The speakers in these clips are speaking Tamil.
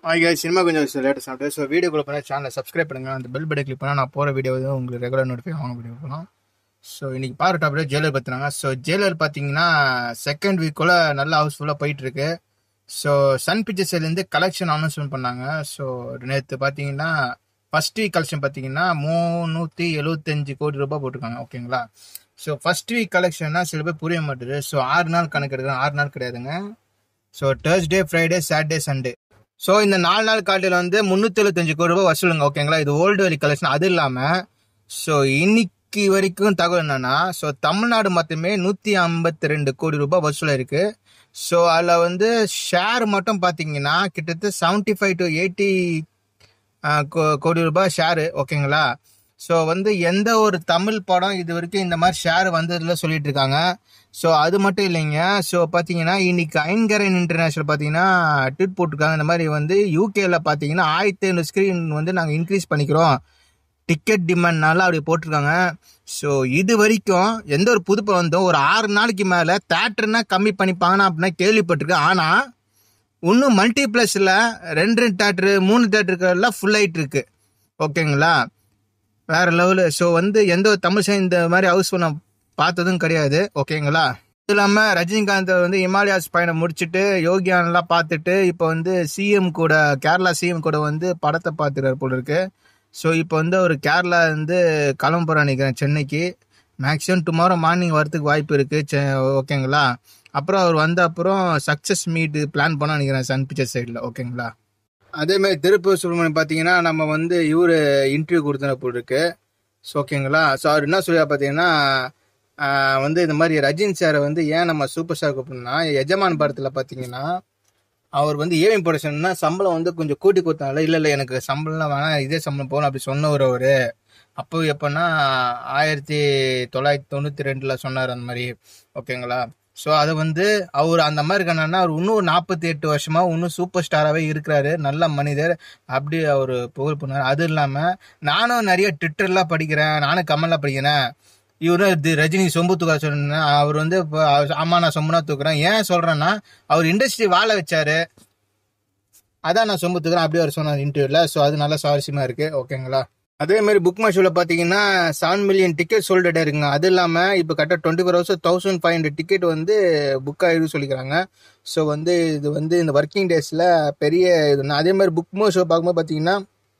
ஆகிய சினிமா கொஞ்சம் லேட்டஸ்ட் சாப்பிட்டு ஸோ வீடியோக்குள்ள போனால் சேனலை சப்ஸ்கிரைப் பண்ணுங்க அந்த பெல் பட்டன் கிளிக் பண்ணால் நான் போகிற வீடியோ வந்து உங்களுக்கு ரெகுலர் நோட்டிஃபை ஆகும் வீடியோ போகலாம் ஸோ இன்னைக்கு பாரு டாபிக் ஜெயிலர் பற்றினாங்க ஸோ ஜெயிலர் பார்த்தீங்கன்னா செகண்ட் வீக்குள்ள நல்ல ஹவுஸ்ஃபுல்லாக போயிட்டு இருக்கு ஸோ சன் பிக்சர்ஸ்லேருந்து கலெக்ஷன் அனௌன்ஸ்மெண்ட் பண்ணாங்க ஸோ நேற்று பார்த்தீங்கன்னா ஃபர்ஸ்ட் வீக் கலெக்ஷன் பார்த்தீங்கன்னா மூநூற்றி எழுபத்தஞ்சு கோடி ரூபாய் போட்டிருக்காங்க ஓகேங்களா ஸோ ஃபர்ஸ்ட் வீக் கலெக்ஷன்னா சில பேர் புரிய மாட்டுது ஸோ ஆறு நாள் கணக்கு எடுக்கிறேன் ஆறு நாள் கிடையாதுங்க so Thursday Friday Saturday Sunday so இந்த நாலு நாள் காட்டில் வந்து முந்நூற்றி எழுபத்தஞ்சு கோடி ரூபாய் வசூலுங்க ஓகேங்களா இது ஓல்டு வேலி கலெக்ஷன் அது இல்லாமல் ஸோ இன்னைக்கு வரைக்கும் தகவல் என்னன்னா ஸோ தமிழ்நாடு மட்டுமே நூற்றி ஐம்பத்தி ரெண்டு கோடி ரூபாய் வசூல் இருக்கு ஸோ அதில் வந்து ஷேர் மட்டும் பார்த்தீங்கன்னா கிட்டத்தட்ட செவன்ட்டி ஃபைவ் டு எயிட்டி கோடி ரூபாய் ஷேரு ஓகேங்களா ஸோ வந்து எந்த ஒரு தமிழ் படம் இது வரைக்கும் இந்த மாதிரி ஷேர் வந்ததுல சொல்லிட்டு இருக்காங்க ஸோ அது மட்டும் இல்லைங்க ஸோ பார்த்தீங்கன்னா இன்னைக்கு ஐன்கரன் இன்டர்நேஷனல் பார்த்தீங்கன்னா ட்வீட் போட்டிருக்காங்க இந்த மாதிரி வந்து யூகேல பார்த்தீங்கன்னா ஆயிரத்தி ஐநூறு ஸ்க்ரீன் வந்து நாங்கள் இன்க்ரீஸ் பண்ணிக்கிறோம் டிக்கெட் டிமாண்ட்னால அப்படி போட்டிருக்காங்க ஸோ இது வரைக்கும் எந்த ஒரு புது படம் வந்தோ ஒரு ஆறு நாளைக்கு மேலே தேட்டர்னா கம்மி பண்ணிப்பாங்கன்னா அப்படின்னா கேள்விப்பட்டிருக்கேன் ஆனால் இன்னும் மல்டிப்ளஸில் ரெண்டு ரெண்டு தேட்டரு மூணு தேட்டருக்கெல்லாம் ஃபுல் ஆயிட்டு இருக்கு ஓகேங்களா வேற லெவலு ஸோ வந்து எந்த ஒரு தமிழ் சைன் இந்த மாதிரி ஹவுஸ் நான் பார்த்ததும் கிடையாது ஓகேங்களா இது இல்லாமல் ரஜினிகாந்த் வந்து இமாலயாஸ் பயணம் முடிச்சுட்டு யோகியானெல்லாம் பார்த்துட்டு இப்போ வந்து சிஎம் கூட கேரளா சிஎம் கூட வந்து படத்தை பார்த்துறாரு போல இருக்கு ஸோ இப்போ வந்து அவர் கேரளா வந்து கிளம்புறோம் நினைக்கிறேன் சென்னைக்கு மேக்ஸிமம் டுமாரோ மார்னிங் வரதுக்கு வாய்ப்பு இருக்கு செ- ஓகேங்களா அப்புறம் அவர் வந்த அப்புறம் சக்ஸஸ் மீட் பிளான் பண்ண நினைக்கிறேன் சன் பிக்சர் சைடில் ஓகேங்களா அதே மாதிரி திருப்பூர் சுப்பிரமணியம் பார்த்தீங்கன்னா நம்ம வந்து இவர் இன்டர்வியூ கொடுத்தன போல் இருக்கு ஸோ ஓகேங்களா ஸோ அவர் என்ன சொல்லியா பார்த்தீங்கன்னா ஆஹ் வந்து இந்த மாதிரி ரஜினி சாரை வந்து ஏன் நம்ம சூப்பர் ஸ்டார் கூப்பிடணும்னா எஜமான் படத்தில் பார்த்தீங்கன்னா அவர் வந்து ஏவிஎம் ப்ரொடக்ஷன்னா சம்பளம் வந்து கொஞ்சம் கூட்டி கொடுத்தால இல்லை இல்லை எனக்கு சம்பளம்லாம் வேணாம் இதே சம்பளம் போகணும் அப்படி சொன்னவர் அவர் அப்போ எப்போன்னா ஆயிரத்தி தொள்ளாயிரத்தி தொண்ணூற்றி ரெண்டில் சொன்னார் அந்த மாதிரி ஓகேங்களா ஸோ அது வந்து அவர் அந்த மாதிரி இருக்கணும்னா அவர் இன்னும் நாற்பத்தி எட்டு வருஷமா இன்னும் சூப்பர் ஸ்டாராகவே இருக்கிறாரு நல்ல மனிதர் அப்படி அவர் புகழ் பண்ணார் அது இல்லாமல் நானும் நிறைய ட்விட்டர்லாம் படிக்கிறேன் நானும் கமெண்ட்லாம் படிக்கிறேன் இவரும் இது ரஜினி சொம்பு தூக்க சொன்னேன் அவர் வந்து இப்போ ஆமா நான் சொம்புனா தூக்குறேன் ஏன் சொல்றேன்னா அவர் இண்டஸ்ட்ரி வாழ வச்சாரு அதான் நான் சொம்பு தூக்குறேன் அப்படி அவர் சொன்னார் இன்டர்வியூல ஸோ அது நல்ல சுவாரஸ்யமா இருக்கு ஓகேங்களா அதே மாதிரி புக் மை ஷோவில் பார்த்தீங்கன்னா செவன் மில்லியன் டிக்கெட் சோல்டே இருக்குங்க அது இல்லாமல் இப்போ கரெக்டாக twenty four hours thousand five hundred ticket வந்து புக் ஆகிடும் சொல்லிக்கிறாங்க ஸோ வந்து இது வந்து இந்த ஒர்க்கிங் டேஸில் பெரிய இது அதே மாதிரி புக் மை ஷோ பார்க்கும்போது பார்த்தீங்கன்னா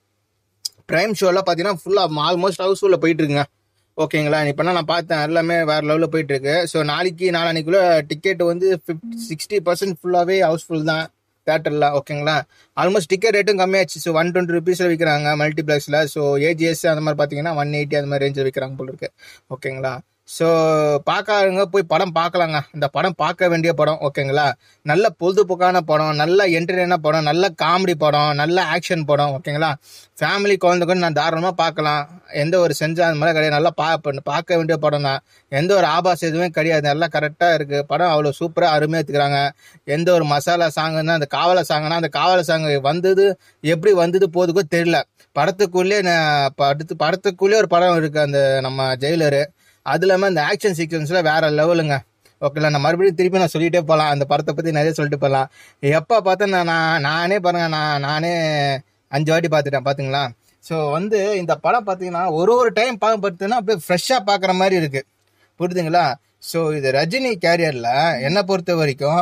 ப்ரைம் ஷோலாம் பார்த்தீங்கன்னா ஃபுல்லாக ஆல்மோஸ்ட் ஹவுஸ்ஃபுல்லில் போயிட்டு இருக்குங்க ஓகேங்களா இப்போ நான் பார்த்தேன் எல்லாமே வேற லெவலில் போயிட்டு இருக்கு ஸோ நாளைக்கு நாளானிக்குள்ள டிக்கெட் வந்து ஃபிஃப்டி சிக்ஸ்டி பர்சன்ட் ஃபுல்லாகவே ஹவுஸ்ஃபுல் தான் தேட்டரில் ஓகேங்களா ஆல்மோஸ்ட் டிக்கெட் ரேட்டும் கம்மியாச்சு ஸோ ஒன் டுவெண்ட்டி ருபீஸில் விற்கிறாங்க மல்டிப்ளெக்ஸில் ஸோ ஏஜிஎஸ் அந்த மாதிரி பார்த்தீங்கன்னா ஒன் எயிட்டி அந்த மாதிரி ரேஞ்சில் விற்கிறாங்க போல இருக்கு ஓகேங்களா ஸோ பார்க்காதவங்க போய் படம் பார்க்கலாங்க இந்த படம் பார்க்க வேண்டிய படம் ஓகேங்களா நல்ல பொழுதுபோக்கான படம் நல்ல என்டர்டெயினான படம் நல்ல காமெடி படம் நல்ல ஆக்ஷன் படம் ஓகேங்களா ஃபேமிலி குழந்தை கூட நான் தாராளமாக பார்க்கலாம் எந்த ஒரு செஞ்சா அந்த மாதிரி கிடையாது நல்லா பா பண்ண- பார்க்க வேண்டிய படம் தான் எந்த ஒரு ஆபாசம் எதுவுமே கிடையாது நல்லா கரெக்டாக இருக்குது படம் அவ்வளோ சூப்பராக அருமையாக எடுத்துக்கிறாங்க எந்த ஒரு மசாலா சாங்குன்னா அந்த காவலை சாங்குனா அந்த காவலை சாங் வந்தது எப்படி வந்தது போதுக்கோ தெரியல படத்துக்குள்ளே நான் படத்து படத்துக்குள்ளே ஒரு படம் இருக்குது அந்த நம்ம ஜெயிலரு அது இல்லாமல் அந்த ஆக்ஷன் சீக்வன்ஸில் வேற லெவலுங்க ஓகேல நான் மறுபடியும் திருப்பி நான் சொல்லிட்டே போகலாம் அந்த படத்தை பற்றி நிறைய சொல்லிட்டு போகலாம் எப்போ பார்த்தா நான் நான் நானே பாருங்க நான் நானே அஞ்சு வாட்டி பார்த்துட்டேன் பார்த்துங்களா ஸோ வந்து இந்த படம் பார்த்தீங்கன்னா ஒரு ஒரு டைம் பார்க்க பார்த்தீங்கன்னா அப்படியே ஃப்ரெஷ்ஷாக பார்க்குற மாதிரி இருக்கு புரியுதுங்களா ஸோ இது ரஜினி கேரியரில் என்னை பொறுத்த வரைக்கும்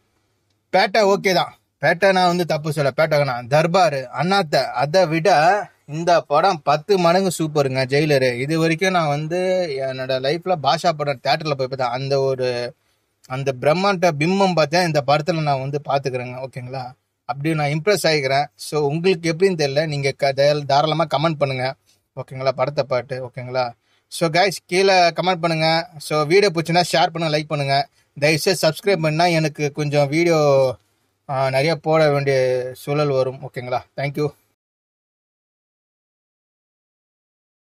பேட்டை ஓகே தான் பேட்டை நான் வந்து தப்பு சொல்ல பேட்டை நான் தர்பார் அண்ணாத்த அதை விட இந்த படம் பத்து மடங்கு சூப்பருங்க ஜெயிலரு இது வரைக்கும் நான் வந்து என்னோட லைஃப்ல பாஷா படம் தேட்டரில் போய் பார்த்தேன் அந்த ஒரு அந்த பிரம்மாண்ட பிம்பம் பார்த்தேன் இந்த படத்தில் நான் வந்து பார்த்துக்கிறேங்க ஓகேங்களா அப்படி நான் இம்ப்ரெஸ் ஆகிக்கிறேன் ஸோ உங்களுக்கு எப்படின்னு தெரியல நீங்கள் க தாராளமாக கமெண்ட் பண்ணுங்க ஓகேங்களா படத்தை பாட்டு ஓகேங்களா ஸோ கைஸ் கீழே கமெண்ட் பண்ணுங்க ஸோ வீடியோ பிடிச்சுன்னா ஷேர் பண்ணுங்க லைக் பண்ணுங்க தயவுசெய்து சப்ஸ்கிரைப் பண்ணால் எனக்கு கொஞ்சம் வீடியோ நிறைய போட வேண்டிய சூழல் வரும் ஓகேங்களா தேங்க்யூ